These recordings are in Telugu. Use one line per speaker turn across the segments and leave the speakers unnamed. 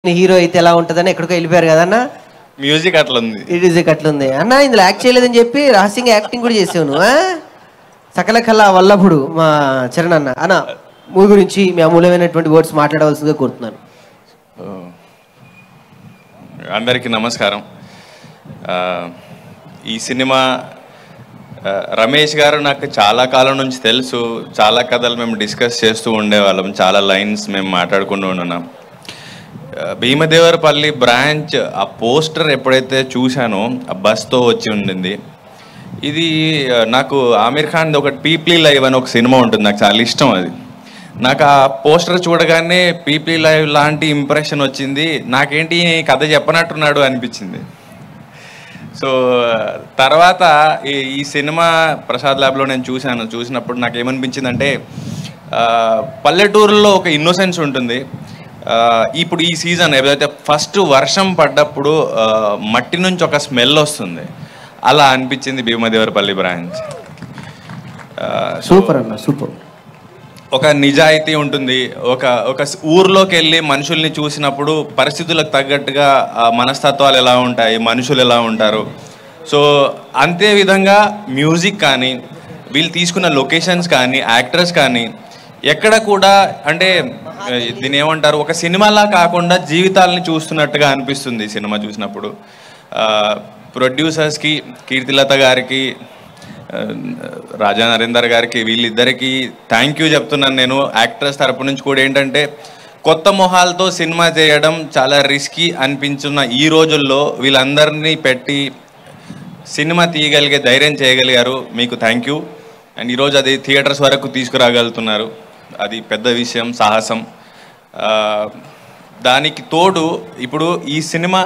హీరో అయితే ఎలా ఉంటుందని ఎక్కడికో వెళ్ళిపోయారు కదన్న
మ్యూజిక్ అట్లా ఉంది
ఇట్ ఈజ్ అట్లుంది అన్న ఇందులో యాక్ట్ చేయలేదని చెప్పి రహస్యంగా యాక్టింగ్ కూడా చేసావు నువ్వు ఆ? సకల కళ వల్లభుడు మా చరణ్ అన్న అన్న మూవీ గురించి మీ అమూల్యమైనటువంటి వర్డ్స్ మాట్లాడవలసిందిగా కోరుతున్నాను
అందరికీ నమస్కారం ఆ, ఈ సినిమా ఆ, రమేష్ గారు నాకు చాలా కాలం నుంచి తెలుసు చాలా కథలు మేము డిస్కస్ చేస్తూ ఉండేవాళ్ళం చాలా లైన్స్ మేము మాట్లాడుకుంటూ ఉన్నాం ఆ, భీమదేవరపల్లి బ్రాంచ్ ఆ పోస్టర్ ఎప్పుడైతే చూశానో ఆ బస్తో వచ్చి ఉండింది ఇది ఆ, నాకు ఆమీర్ ఖాన్ ఒకటి పీప్లీ లైవ్ అని ఒక సినిమా ఉంటుంది నాకు చాలా ఇష్టం అది నాకు ఆ పోస్టర్ చూడగానే పీప్లీ లైవ్ లాంటి ఇంప్రెషన్ వచ్చింది నాకేంటి ఈ కథ చెప్పనట్టున్నాడు అనిపించింది సో తర్వాత ఈ ఈ సినిమా ప్రసాద్ ల్యాబ్లో నేను చూశాను చూసినప్పుడు నాకు ఏమనిపించిందంటే ఆ, పల్లెటూరులో ఒక ఇన్నోసెన్స్ ఉంటుంది ఆ, ఇప్పుడు ఈ సీజన్ ఏదైతే ఫస్ట్ వర్షం పడ్డప్పుడు ఆ, మట్టి నుంచి ఒక స్మెల్ వస్తుంది అలా అనిపించింది భీమదేవరపల్లి బ్రాంచ్ ఆ, సో
సూపర్ అన్న సూపర్
ఒక నిజాయితీ ఉంటుంది ఒక ఒక స్- ఊర్లోకి వెళ్ళి మనుషుల్ని చూసినప్పుడు పరిస్థితులకు తగ్గట్టుగా ఆ మనస్తత్వాలు ఎలా ఉంటాయి మనుషులు ఎలా ఉంటారు సో అంతే విధంగా మ్యూజిక్ కానీ వీళ్ళు తీసుకున్న లొకేషన్స్ కానీ యాక్టర్స్ కానీ ఎక్కడ కూడా అంటే ఆ, దీని ఏమంటారు ఒక సినిమాలా కాకుండా జీవితాలని చూస్తున్నట్టుగా అనిపిస్తుంది ఈ సినిమా చూసినప్పుడు ప్రొడ్యూసర్స్కి కీర్తిలత గారికి ఆ, రాజా నరేందర్ గారికి వీళ్ళిద్దరికి థ్యాంక్ యూ చెప్తున్నాను నేను యాక్టర్స్ తరపు నుంచి కూడా ఏంటంటే కొత్త మొహాలతో సినిమా చేయడం చాలా రిస్కీ అనిపించున్న ఈ రోజుల్లో వీళ్ళందరినీ పెట్టి సినిమా తీయగలిగే ధైర్యం చేయగలిగారు మీకు థ్యాంక్ యూ అండ్ ఈరోజు అది థియేటర్స్ వరకు తీసుకురాగలుగుతున్నారు అది పెద్ద విషయం సాహసం ఆ, దానికి తోడు ఇప్పుడు ఈ సినిమా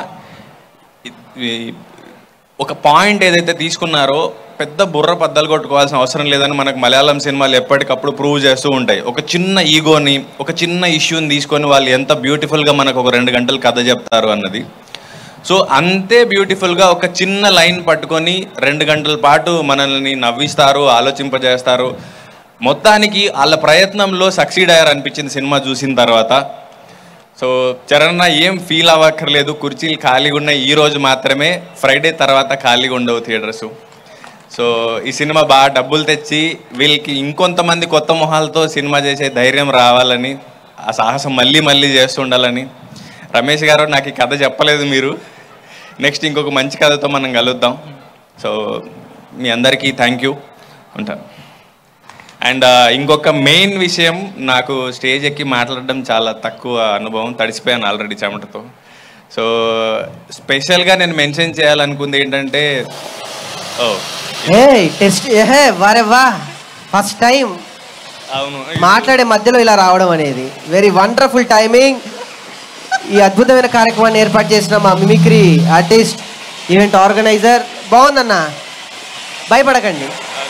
ఈ- ఒక పాయింట్ ఏదైతే తీసుకున్నారో పెద్ద బుర్ర పద్దలు కొట్టుకోవాల్సిన అవసరం లేదని మనకు మలయాళం సినిమాలు ఎప్పటికప్పుడు ప్రూవ్ చేస్తూ ఉంటాయి ఒక చిన్న ఈగోని ఒక చిన్న ఇష్యూని తీసుకొని వాళ్ళు ఎంత బ్యూటిఫుల్గా మనకు ఒక రెండు గంటలు కథ చెప్తారు అన్నది సో అంతే బ్యూటిఫుల్గా ఒక చిన్న లైన్ పట్టుకొని రెండు గంటల పాటు మనల్ని నవ్విస్తారు ఆలోచింపజేస్తారు మొత్తానికి వాళ్ళ ప్రయత్నంలో సక్సీడ్ అయ్యారు అనిపించింది సినిమా చూసిన తర్వాత సో చరణ్ ఏం ఫీల్ అవ్వక్కర్లేదు కుర్చీలు ఖాళీగా ఉన్నాయి ఈ రోజు మాత్రమే ఫ్రైడే తర్వాత ఖాళీగా ఉండవు థియేటర్స్ సో ఈ సినిమా బాగా డబ్బులు తెచ్చి వీళ్ళకి ఇంకొంతమంది కొత్త మొహాలతో సినిమా చేసే ధైర్యం రావాలని ఆ సాహసం మళ్ళీ మళ్ళీ చేస్తుండాలని రమేష్ గారు నాకు ఈ కథ చెప్పలేదు మీరు నెక్స్ట్ ఇంకొక మంచి కథతో మనం కలుద్దాం సో మీ అందరికీ థ్యాంక్ యూ ఉంటాను అండ్ ఇంకొక మెయిన్ విషయం నాకు స్టేజ్ ఎక్కి మాట్లాడడం చాలా తక్కువ అనుభవం తడిసిపోయాను ఆల్రెడీ చెమటతో సో స్పెషల్గా నేను మెన్షన్ చేయాలనుకుంది ఏంటంటే ఓ
ఏ టెస్ట్ ఏహే వారే వా ఫస్ట్ టైం
అవును
మాట్లాడే మధ్యలో ఇలా రావడం అనేది వెరీ వండర్ఫుల్ టైమింగ్ ఈ అద్భుతమైన కార్యక్రమాన్ని ఏర్పాటు చేసిన మా మిమిక్రీ ఆర్టిస్ట్ ఈవెంట్ ఆర్గనైజర్ బాగుందన్న భయపడకండి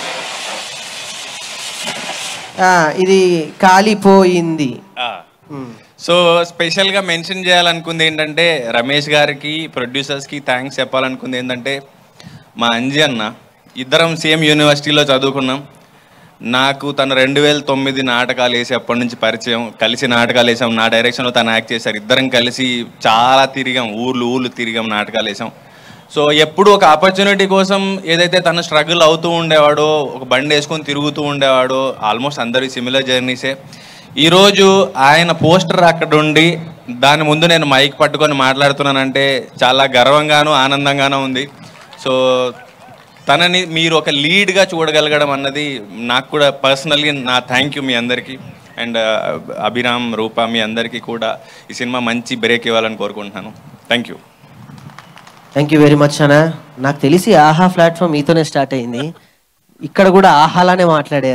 ఆ, ఇది కాలిపోయింది
ఆ.
ఉమ్.
సో స్పెషల్గా మెన్షన్ చేయాలనుకుంది ఏంటంటే రమేష్ గారికి ప్రొడ్యూసర్స్కి థ్యాంక్స్ చెప్పాలనుకుంది ఏంటంటే మా అంజి అన్న ఇద్దరం సేమ్ యూనివర్సిటీలో చదువుకున్నాం నాకు తను రెండు వేల తొమ్మిది నాటకాలు వేసి అప్పటి నుంచి పరిచయం కలిసి నాటకాలు వేసాం నా డైరెక్షన్లో తను యాక్ట్ చేశారు ఇద్దరం కలిసి చాలా తిరిగాం ఊర్లు ఊర్లు తిరిగాం నాటకాలు వేసాం సో ఎప్పుడు ఒక ఆపర్చునిటీ కోసం ఏదైతే తను స్ట్రగుల్ అవుతూ ఉండేవాడో ఒక బండి వేసుకొని తిరుగుతూ ఉండేవాడో ఆల్మోస్ట్ అందరి సిమిలర్ జర్నీసే ఈరోజు ఆయన పోస్టర్ అక్కడ ఉండి దాని ముందు నేను మైక్ పట్టుకొని మాట్లాడుతున్నానంటే చాలా గర్వంగాను ఆనందంగానూ ఉంది సో తనని మీరు ఒక లీడ్గా చూడగలగడం అన్నది నాకు కూడా పర్సనల్లీ నా థ్యాంక్ యూ మీ అందరికీ అండ్ అభిరామ్ రూప మీ అందరికీ కూడా ఈ సినిమా మంచి బ్రేక్ ఇవ్వాలని కోరుకుంటున్నాను thank you
thank you very much అన్న నాకు తెలిసి ఆహా ప్లాట్ఫామ్ మీతోనే స్టార్ట్ అయింది ఇక్కడ కూడా ఆహాలానే మాట్లాడారు